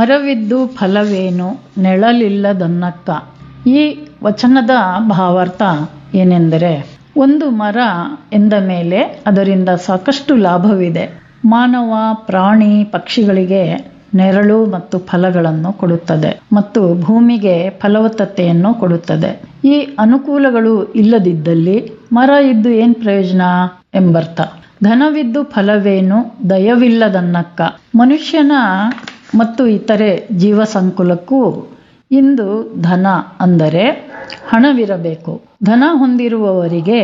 ಮರವಿದ್ದು ಫಲವೇನು ನೆಳಲಿಲ್ಲದನ್ನಕ್ಕ ಈ ವಚನದ ಭಾವಾರ್ಥ ಏನೆಂದರೆ ಒಂದು ಮರ ಎಂದ ಮೇಲೆ ಅದರಿಂದ ಸಾಕಷ್ಟು ಲಾಭವಿದೆ ಮಾನವ ಪ್ರಾಣಿ ಪಕ್ಷಿಗಳಿಗೆ ನೆರಳು ಮತ್ತು ಫಲಗಳನ್ನು ಕೊಡುತ್ತದೆ ಮತ್ತು ಭೂಮಿಗೆ ಫಲವತ್ತತೆಯನ್ನು ಕೊಡುತ್ತದೆ ಈ ಅನುಕೂಲಗಳು ಇಲ್ಲದಿದ್ದಲ್ಲಿ ಮರ ಇದ್ದು ಏನು ಪ್ರಯೋಜನ ಎಂಬರ್ಥ ಧನವಿದ್ದು ಫಲವೇನು ದಯವಿಲ್ಲದನ್ನಕ್ಕ ಮನುಷ್ಯನ ಮತ್ತು ಇತರೆ ಜೀವ ಸಂಕುಲಕ್ಕೂ ಇಂದು ಧನ ಅಂದರೆ ಹಣವಿರಬೇಕು ಧನ ಹೊಂದಿರುವವರಿಗೆ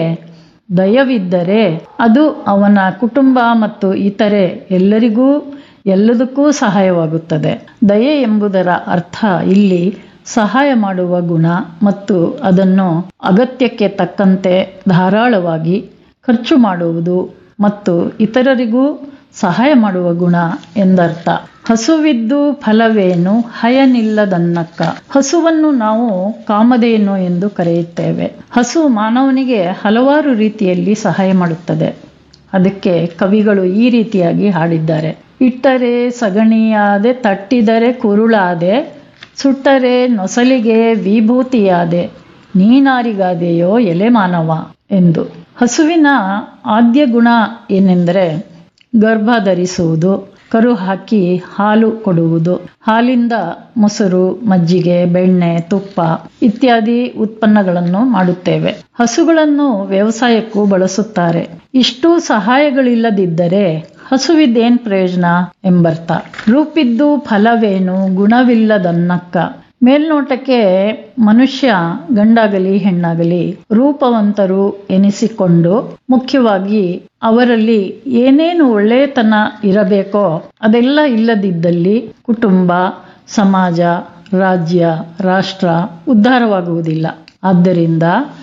ದಯವಿದ್ದರೆ ಅದು ಅವನ ಕುಟುಂಬ ಮತ್ತು ಇತರೆ ಎಲ್ಲರಿಗೂ ಎಲ್ಲದಕ್ಕೂ ಸಹಾಯವಾಗುತ್ತದೆ ದಯೆ ಎಂಬುದರ ಅರ್ಥ ಇಲ್ಲಿ ಸಹಾಯ ಮಾಡುವ ಗುಣ ಮತ್ತು ಅದನ್ನು ಅಗತ್ಯಕ್ಕೆ ತಕ್ಕಂತೆ ಧಾರಾಳವಾಗಿ ಖರ್ಚು ಮಾಡುವುದು ಮತ್ತು ಇತರರಿಗೂ ಸಹಾಯ ಮಾಡುವ ಗುಣ ಎಂದರ್ಥ ಹಸುವಿದ್ದು ಫಲವೇನು ಹಯನಿಲ್ಲದನ್ನಕ್ಕ ಹಸುವನ್ನು ನಾವು ಕಾಮಧೇನು ಎಂದು ಕರೆಯುತ್ತೇವೆ ಹಸು ಮಾನವನಿಗೆ ಹಲವಾರು ರೀತಿಯಲ್ಲಿ ಸಹಾಯ ಮಾಡುತ್ತದೆ ಅದಕ್ಕೆ ಕವಿಗಳು ಈ ರೀತಿಯಾಗಿ ಹಾಡಿದ್ದಾರೆ ಇಟ್ಟರೆ ಸಗಣಿಯಾದೆ ತಟ್ಟಿದರೆ ಕುರುಳಾದೆ ಸುಟ್ಟರೆ ನೊಸಲಿಗೆ ವಿಭೂತಿಯಾದೆ ನೀನಾರಿಗಾದೆಯೋ ಎಲೆ ಮಾನವ ಎಂದು ಹಸುವಿನ ಆದ್ಯ ಗುಣ ಏನೆಂದರೆ ಗರ್ಭ ಧರಿಸುವುದು ಕರು ಹಾಕಿ ಹಾಲು ಕೊಡುವುದು ಹಾಲಿಂದ ಮೊಸರು ಮಜ್ಜಿಗೆ ಬೆಣ್ಣೆ ತುಪ್ಪ ಇತ್ಯಾದಿ ಉತ್ಪನ್ನಗಳನ್ನು ಮಾಡುತ್ತೇವೆ ಹಸುಗಳನ್ನು ವ್ಯವಸಾಯಕ್ಕೂ ಬಳಸುತ್ತಾರೆ ಇಷ್ಟು ಸಹಾಯಗಳಿಲ್ಲದಿದ್ದರೆ ಹಸುವಿದ್ದೇನ್ ಪ್ರಯೋಜನ ಎಂಬರ್ಥ ರೂಪಿದ್ದು ಫಲವೇನು ಗುಣವಿಲ್ಲದನ್ನಕ್ಕ ಮೇಲ್ನೋಟಕ್ಕೆ ಮನುಷ್ಯ ಗಂಡಾಗಲಿ ಹೆಣ್ಣಾಗಲಿ ರೂಪವಂತರು ಎನಿಸಿಕೊಂಡು ಮುಖ್ಯವಾಗಿ ಅವರಲ್ಲಿ ಏನೇನು ಒಳ್ಳೆಯತನ ಇರಬೇಕೋ ಅದೆಲ್ಲ ಇಲ್ಲದಿದ್ದಲ್ಲಿ ಕುಟುಂಬ ಸಮಾಜ ರಾಜ್ಯ ರಾಷ್ಟ್ರ ಉದ್ಧಾರವಾಗುವುದಿಲ್ಲ ಆದ್ದರಿಂದ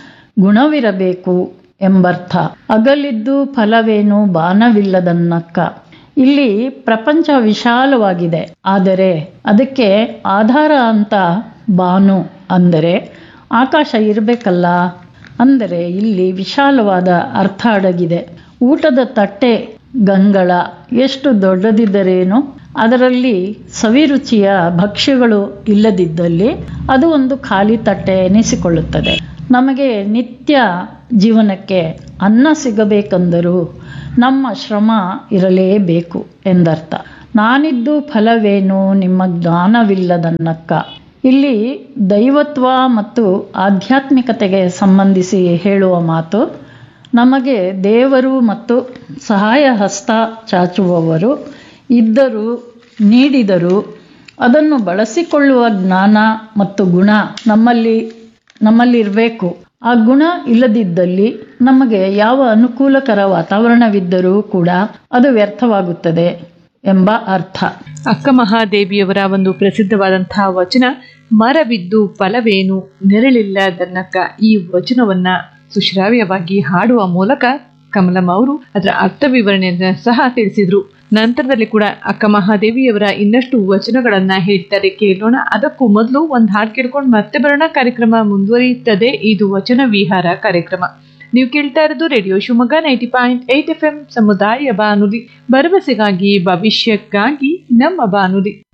ಗುಣವಿರಬೇಕು ಎಂಬರ್ಥ ಅಗಲಿದ್ದು ಫಲವೇನು ಬಾನವಿಲ್ಲದನ್ನಕ್ಕ ಇಲ್ಲಿ ಪ್ರಪಂಚ ವಿಶಾಲವಾಗಿದೆ ಆದರೆ ಅದಕ್ಕೆ ಆಧಾರ ಅಂತ ಬಾನು ಅಂದರೆ ಆಕಾಶ ಇರಬೇಕಲ್ಲ ಅಂದರೆ ಇಲ್ಲಿ ವಿಶಾಲವಾದ ಅರ್ಥ ಅಡಗಿದೆ ಊಟದ ತಟ್ಟೆ ಗಂಗಳ ಎಷ್ಟು ದೊಡ್ಡದಿದ್ದರೇನು ಅದರಲ್ಲಿ ಸವಿರುಚಿಯ ಭಕ್ಷ್ಯಗಳು ಇಲ್ಲದಿದ್ದಲ್ಲಿ ಅದು ಒಂದು ಖಾಲಿ ತಟ್ಟೆ ಎನಿಸಿಕೊಳ್ಳುತ್ತದೆ ನಮಗೆ ನಿತ್ಯ ಜೀವನಕ್ಕೆ ಅನ್ನ ಸಿಗಬೇಕೆಂದರೂ ನಮ್ಮ ಶ್ರಮ ಇರಲೇಬೇಕು ಎಂದರ್ಥ ನಾನಿದ್ದು ಫಲವೇನು ನಿಮ್ಮ ಜ್ಞಾನವಿಲ್ಲದನ್ನಕ್ಕ ಇಲ್ಲಿ ದೈವತ್ವ ಮತ್ತು ಆಧ್ಯಾತ್ಮಿಕತೆಗೆ ಸಂಬಂಧಿಸಿ ಹೇಳುವ ಮಾತು ನಮಗೆ ದೇವರು ಮತ್ತು ಸಹಾಯ ಹಸ್ತ ಚಾಚುವವರು ಇದ್ದರೂ ನೀಡಿದರೂ ಅದನ್ನು ಬಳಸಿಕೊಳ್ಳುವ ಜ್ಞಾನ ಮತ್ತು ಗುಣ ನಮ್ಮಲ್ಲಿ ನಮ್ಮಲ್ಲಿರಬೇಕು ಆ ಗುಣ ಇಲ್ಲದಿದ್ದಲ್ಲಿ ನಮಗೆ ಯಾವ ಅನುಕೂಲಕರ ವಾತಾವರಣವಿದ್ದರೂ ಕೂಡ ಅದು ವ್ಯರ್ಥವಾಗುತ್ತದೆ ಎಂಬ ಅರ್ಥ ಅಕ್ಕ ಮಹಾದೇವಿಯವರ ಒಂದು ಪ್ರಸಿದ್ಧವಾದಂತಹ ವಚನ ಮರವಿದ್ದು ಫಲವೇನು ನೆರಳಿಲ್ಲದನ್ನಕ್ಕ ಈ ವಚನವನ್ನ ಸುಶ್ರಾವ್ಯವಾಗಿ ಹಾಡುವ ಮೂಲಕ ಕಮಲಮ್ಮ ಅವರು ಅದರ ಅರ್ಥ ವಿವರಣೆಯನ್ನ ಸಹ ತಿಳಿಸಿದ್ರು ನಂತರದಲ್ಲಿ ಕೂಡ ಅಕ್ಕ ಮಹಾದೇವಿಯವರ ಇನ್ನಷ್ಟು ವಚನಗಳನ್ನ ಹೇಳ್ತಾರೆ ಕೇಳೋಣ ಅದಕ್ಕೂ ಮೊದಲು ಒಂದು ಹಾಡು ಕೇಳ್ಕೊಂಡು ಮತ್ತೆ ಬರೋಣ ಕಾರ್ಯಕ್ರಮ ಮುಂದುವರಿಯುತ್ತದೆ ಇದು ವಚನ ವಿಹಾರ ಕಾರ್ಯಕ್ರಮ ನೀವು ಕೇಳ್ತಾ ಇರೋದು radio Shivamogga ninety point eight F M ಸಮುದಾಯ ಬಾನುಲಿ ಭರವಸೆಗಾಗಿ ಭವಿಷ್ಯಕ್ಕಾಗಿ ನಮ್ಮ ಬಾನುಲಿ